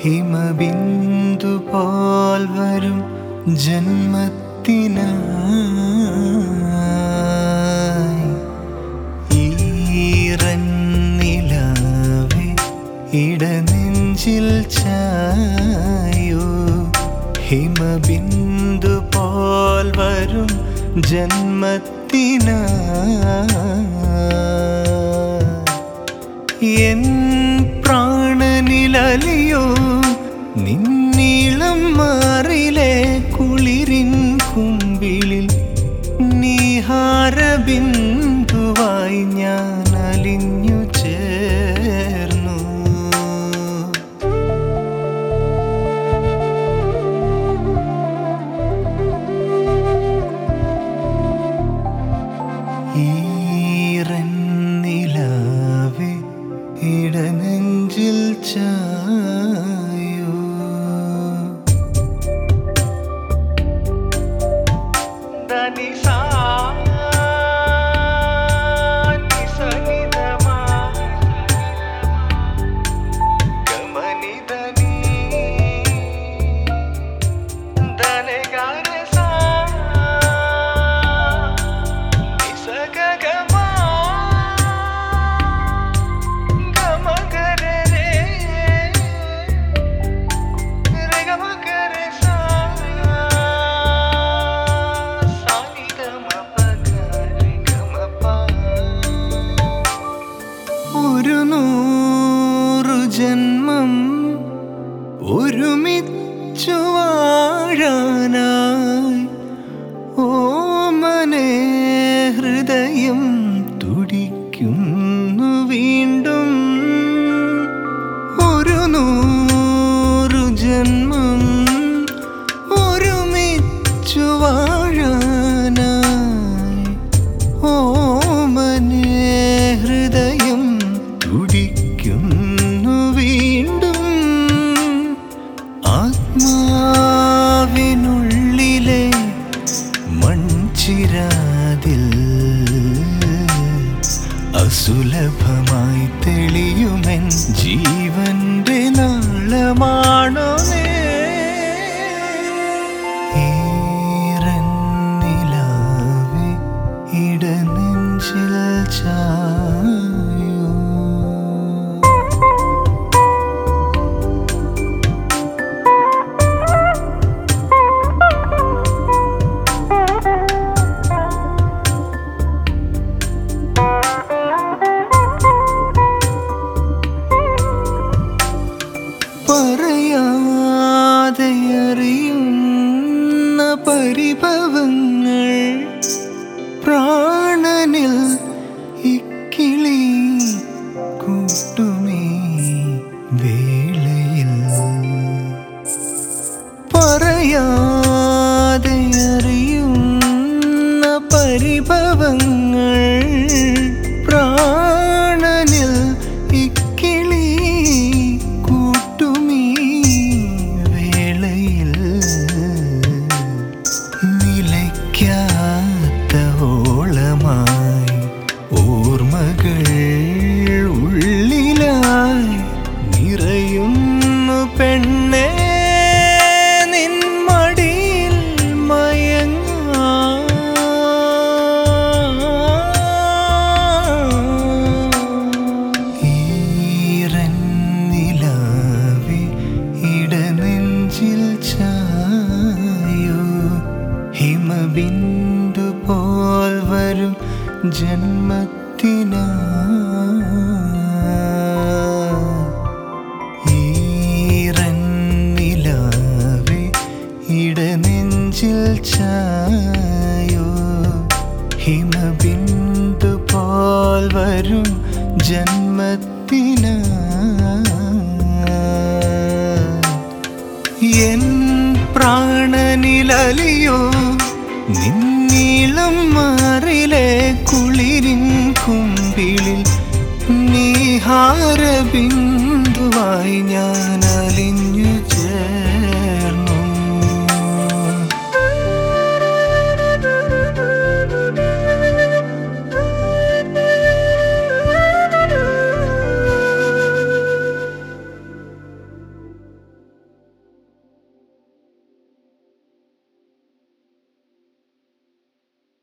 ഹിമബിന്ദു പോൽ വരും ജന്മത്തിനായി ഈറന്നിലാവേ ഇടനെഞ്ചിൽ ചായോ ഹിമബിന്ദു പോൽ വരും ജന്മത്തിനാ എൻ പ്രാണനിലലിയോ നിന്നീളം മാറിലെ കുളിരിൻ കുമ്പിളിൽ നീഹാരബിന്ദുവായി ഞാൻ അലിഞ്ഞു ചേർന്നു ഈറന്നിലാവേ ഇടനെഞ്ചിൽ ചായോ ഒരു നൂറു ജന്മം ഒരുമിച്ചു വാഴാനായി ഓമനെ ഹൃദയം തുടിക്കുന്നു വീണ്ടും ഒരു നൂറു ജന്മം ഒരുമിച്ചു വാഴാനായി ഓമനെ ഹൃദയം തുടിക്കുന്നു വീണ്ടും ആത്മാവിനുള്ളിലെ മൺചിരാതിൽ അസുലഭമായി തെളിയുമെൻ ജീവന്റെ നാളമാണോ ഈറന്നിലാവേ ഇടനെഞ്ചിൽ ചായോ പറയാതെ അറിയുന്ന പരിഭവങ്ങൾ പ്രാണനിൽ ഇക്കിളി കൂട്ടുമേ വേളയിൽ പറയാതെ അറിയുന്ന പരിഭവങ്ങൾ പ്രാണനിൽ ഇക്കിളി കൂട്ടുമീ വേളയിൽ നിലയ്ക്കാത്ത ഓളമായി ഓർമ്മകൾ ഉള്ളിലായി നിറയുന്നു പെണ്ണേ നിൻ മടിയിൽ മയങ്ങാ ഈറന്നിലാവേ ഇടനെഞ്ചിൽ ചായോ ഹിമബിന്ദു പോൽ വരും ജന്മത്തിനാ ഈറന്നിലാവേ ഇടനെഞ്ചിൽ ചായോ ഹിമബിന്ദു പോൽ വരും ജന്മത്തിനാ എൻ പ്രാണനിലലിയോ നിന്നീളം മാറിലെ കുളിരിൻ കുമ്പിളിൽ നീഹാരബിന്ദുവായി ഞാൻ അലിഞ്ഞു